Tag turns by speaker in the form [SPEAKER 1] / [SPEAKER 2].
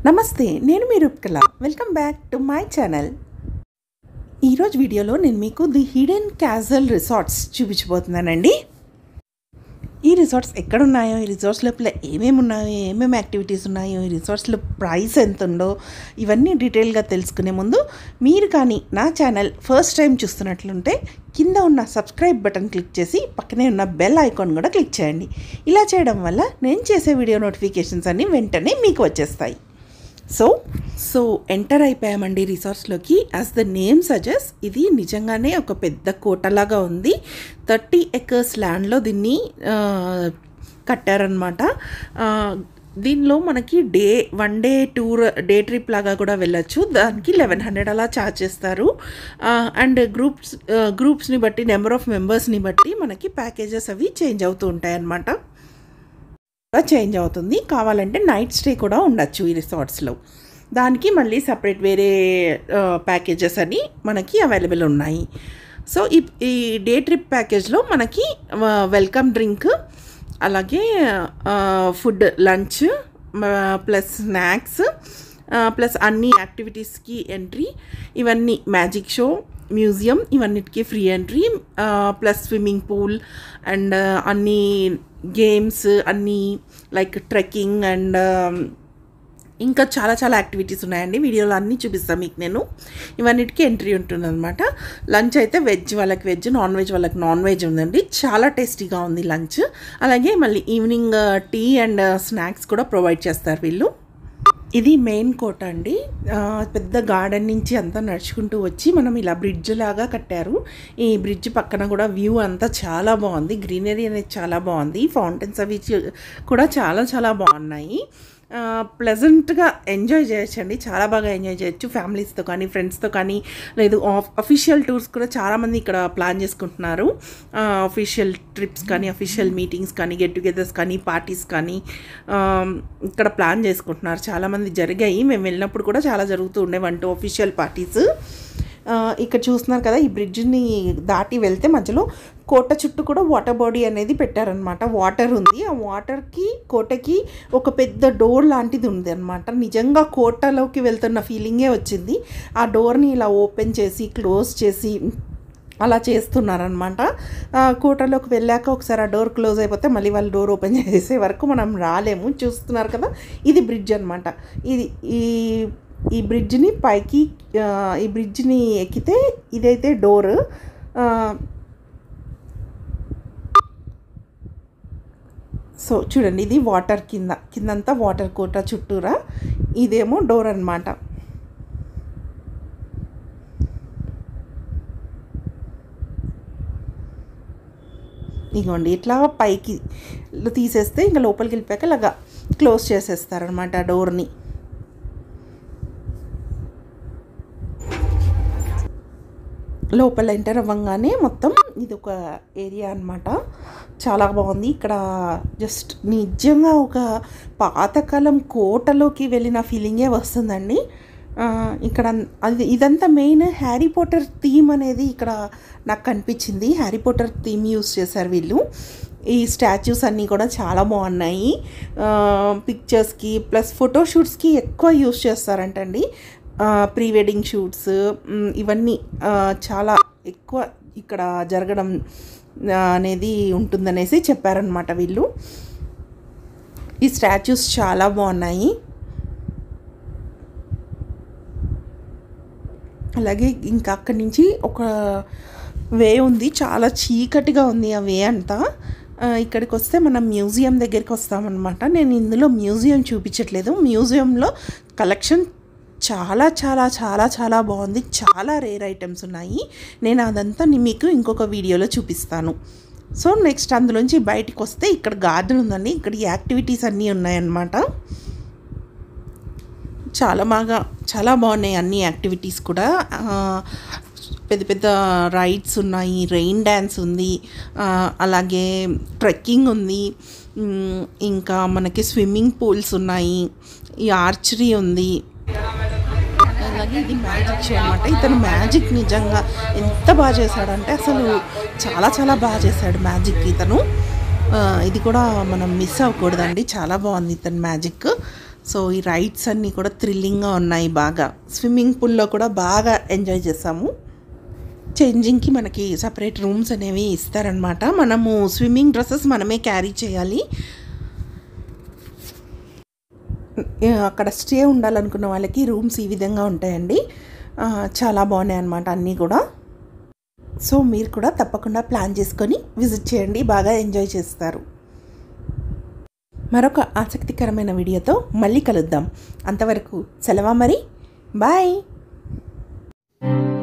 [SPEAKER 1] నమస్తే నేను మీ Roopkala welcome back to my channel ఈరోజు వీడియోలో నేను మీకు ది హిడెన్ క్యాజల్ రిసార్ట్స్ చూపించబోతున్నానండి ఈ రిసార్ట్స్ ఎక్కడ ఉన్నాయో ఈ రిసార్ట్స్ లోపల ఏమేమి ఉన్నాయో ఏమేమి యాక్టివిటీస్ ఉన్నాయో ఈ రిసార్ట్స్లో ప్రైస్ ఎంత ఉందో ఇవన్నీ డీటెయిల్గా తెలుసుకునే ముందు మీరు కానీ నా ఛానల్ ఫస్ట్ టైం చూస్తున్నట్లుంటే కింద ఉన్న సబ్స్క్రైబ్ బటన్ క్లిక్ చేసి పక్కనే ఉన్న బెల్ ఐకాన్ కూడా క్లిక్ చేయండి ఇలా చేయడం వల్ల నేను చేసే వీడియో నోటిఫికేషన్స్ అన్నీ వెంటనే మీకు వచ్చేస్తాయి సో సో ఎంటర్ అయిపోయామండి రిసార్ట్స్లోకి యాజ్ ద నేమ్ సజెస్ట్ ఇది నిజంగానే ఒక పెద్ద కోటలాగా ఉంది థర్టీ ఎకర్స్ ల్యాండ్లో దీన్ని ఆ, కట్టారనమాట ఆ, దీనిలో మనకి day one day tour day trip లాగా కూడా వెళ్ళొచ్చు దానికి లెవెన్ హండ్రెడ్ అలా ఛార్జ్ చేస్తారు అండ్ గ్రూప్స్ గ్రూప్స్ని బట్టి నెంబర్ ఆఫ్ మెంబర్స్ని బట్టి మనకి ప్యాకేజెస్ అవి చేంజ్ అవుతూ ఉంటాయి అన్నమాట కూడా చేంజ్ అవుతుంది కావాలంటే నైట్ స్టే కూడా ఉండొచ్చు ఈ రిసార్ట్స్లో దానికి మళ్ళీ సపరేట్ వేరే ప్యాకేజెస్ అని మనకి అవైలబుల్ ఉన్నాయి సో ఈ ఈ డే ట్రిప్ ప్యాకేజ్లో మనకి వెల్కమ్ డ్రింక్ అలాగే food lunch plus snacks plus అన్ని యాక్టివిటీస్కి ఎంట్రీ ఇవన్నీ మ్యాజిక్ షో మ్యూజియం ఇవన్నిటికీ free entry plus swimming pool and అన్ని గేమ్స్ అన్నీ లైక్ ట్రెక్కింగ్ అండ్ ఇంకా చాలా చాలా యాక్టివిటీస్ ఉన్నాయండి వీడియోలో అన్నీ చూపిస్తాను మీకు నేను ఇవన్నిటికీ ఎంట్రీ ఉంటుంది అనమాట లంచ్ అయితే వెజ్ వాళ్ళకి వెజ్ నాన్ వెజ్ వాళ్ళకి నాన్ వెజ్ ఉందండి చాలా టేస్టీగా ఉంది లంచ్ అలాగే మళ్ళీ ఈవినింగ్ టీ అండ్ స్నాక్స్ కూడా ప్రొవైడ్ చేస్తారు వీళ్ళు ఇది మెయిన్ కోట అండి ఆ, పెద్ద గార్డెన్ నుంచి అంతా నడుచుకుంటూ వచ్చి మనం ఇలా బ్రిడ్జ్ లాగా కట్టారు ఈ బ్రిడ్జ్ పక్కన కూడా వ్యూ అంతా చాలా బాగుంది గ్రీనరీ అనేది చాలా బాగుంది ఫౌంటైన్స్ అవి చూ- కూడా చాలా చాలా బాగున్నాయి ప్లెజెంట్గా ఎంజాయ్ చేయొచ్చండి చాలా బాగా ఎంజాయ్ చేయొచ్చు ఫ్యామిలీస్తో కానీ ఫ్రెండ్స్తో కానీ లేదు అఫీషియల్ టూర్స్ కూడా చాలామంది ఇక్కడ ప్లాన్ చేసుకుంటున్నారు అఫీషియల్ ట్రిప్స్ కానీ అఫీషియల్ మీటింగ్స్ కానీ గెట్ టుగెదర్స్ కానీ పార్టీస్ కానీ ఆ, ఇక్కడ ప్లాన్ చేసుకుంటున్నారు చాలామంది జరిగాయి మేము వెళ్ళినప్పుడు కూడా చాలా జరుగుతూ ఉండేవంటూ అఫీషియల్ పార్టీస్ ఆ, ఇక్కడ చూస్తున్నారు కదా ఈ బ్రిడ్జ్ని దాటి వెళ్తే మధ్యలో కోట చుట్టూ కూడా వాటర్ బాడీ అనేది పెట్టారనమాట వాటర్ ఉంది ఆ వాటర్కి కోటకి ఒక పెద్ద డోర్ లాంటిది ఉంది అనమాట నిజంగా కోటలోకి వెళ్తున్న ఫీలింగే వచ్చింది ఆ డోర్ని ఇలా ఓపెన్ చేసి క్లోజ్ చేసి అలా చేస్తున్నారనమాట కోటలోకి వెళ్ళాక ఒకసారి ఆ డోర్ క్లోజ్ అయిపోతే మళ్ళీ వాళ్ళు డోర్ ఓపెన్ చేసే వరకు మనం రాలేము చూస్తున్నారు కదా ఇది బ్రిడ్జ్ అనమాట ఇది ఈ ఈ బ్రిడ్జ్ని పైకి ఆ, ఈ బ్రిడ్జ్ని ఎక్కితే ఇదైతే డోర్ సో చూడండి ఇది వాటర్ కింద కిందంతా వాటర్ కోట చుట్టూరా ఇదేమో డోర్ అనమాట ఇగోండి ఇట్లా పైకి తీసేస్తే ఇంకా లోపలికి వెళ్ళిపోయాక ఇలాగా క్లోజ్ చేసేస్తారనమాట ఆ డోర్ని లోపల ఎంటర్ అవ్వగానే మొత్తం ఇది ఒక ఏరియా అన్నమాట చాలా బాగుంది ఇక్కడ జస్ట్ నిజంగా ఒక పాతకాలం కోటలోకి వెళ్ళిన ఫీలింగే వస్తుందండి ఆ, ఇక్కడ అది ఇదంతా మెయిన్ హ్యారీ పోటర్ థీమ్ అనేది ఇక్కడ నాకు కనిపించింది హ్యారీ పోటర్ థీమ్ యూస్ చేశారు వీళ్ళు ఈ స్టాచ్యూస్ అన్నీ కూడా చాలా బాగున్నాయి పిక్చర్స్కి ప్లస్ ఫోటోషూట్స్కి ఎక్కువ యూస్ చేస్తారంటండి ప్రీ వెడ్డింగ్ షూట్స్ మ్, ఇవన్నీ ఆ, చాలా ఎక్కువ ఇక్కడ జరగడం ఆ, అనేది ఉంటుందనేసి చెప్పారనమాట వీళ్ళు ఈ స్టాచ్యూస్ చాలా బాగున్నాయి అలాగే ఇంకా అక్కడి నుంచి ఒక వే ఉంది చాలా చీకటిగా ఉంది ఆ వే అంతా ఆ, ఇక్కడికి వస్తే మనం మ్యూజియం దగ్గరికి వస్తామన్నమాట నేను ఇందులో మ్యూజియం చూపించట్లేదు మ్యూజియంలో కలెక్షన్ చాలా చాలా చాలా చాలా బాగుంది చాలా రేర్ ఐటమ్స్ ఉన్నాయి నేను అదంతా ని- మీకు ఇంకొక వీడియోలో చూపిస్తాను సో నెక్స్ట్ అందులోంచి బయటికి వస్తే ఇక్కడ గార్డెన్ ఉందండి ఇక్కడ ఈ యాక్టివిటీస్ అన్నీ ఉన్నాయన్నమాట చాలా బాగా చాలా బాగున్నాయి అన్ని యాక్టివిటీస్ కూడా ఆ, పెద్ద పెద్ద రైడ్స్ ఉన్నాయి రెయిన్ డ్యాన్స్ ఉంది ఆ, అలాగే ట్రెక్కింగ్ ఉంది ఉమ్, ఇంకా మనకి స్విమ్మింగ్ పూల్స్ ఉన్నాయి ఈ ఆర్చరీ ఉంది అలాగే ఇది మ్యాజిక్ షో అనమాట ఇతను మ్యాజిక్ నిజంగా ఎంత బాగా చేశాడంటే అసలు చాలా చాలా బాగా చేశాడు మ్యాజిక్ ఇతను ఆ, ఇది కూడా మనం మిస్ అవ్వకూడదండి చాలా బాగుంది ఇతను మ్యాజిక్ సో ఈ రైడ్స్ అన్నీ కూడా థ్రిల్లింగ్గా ఉన్నాయి బాగా స్విమ్మింగ్ పూల్లో కూడా బాగా ఎంజాయ్ చేసాము చేంజింగ్కి మనకి సపరేట్ రూమ్స్ అనేవి ఇస్తారనమాట మనము స్విమ్మింగ్ డ్రెస్సెస్ మనమే క్యారీ చేయాలి అక్కడ స్టే ఉండాలనుకున్న వాళ్ళకి రూమ్స్ ఈ విధంగా ఉంటాయండి ఆ, చాలా బాగున్నాయి అన్నమాట అన్నీ కూడా సో మీరు కూడా తప్పకుండా ప్లాన్ చేసుకొని విజిట్ చేయండి బాగా ఎంజాయ్ చేస్తారు మరొక ఆసక్తికరమైన వీడియోతో మళ్ళీ కలుద్దాం అంతవరకు సెలవా మరి బాయ్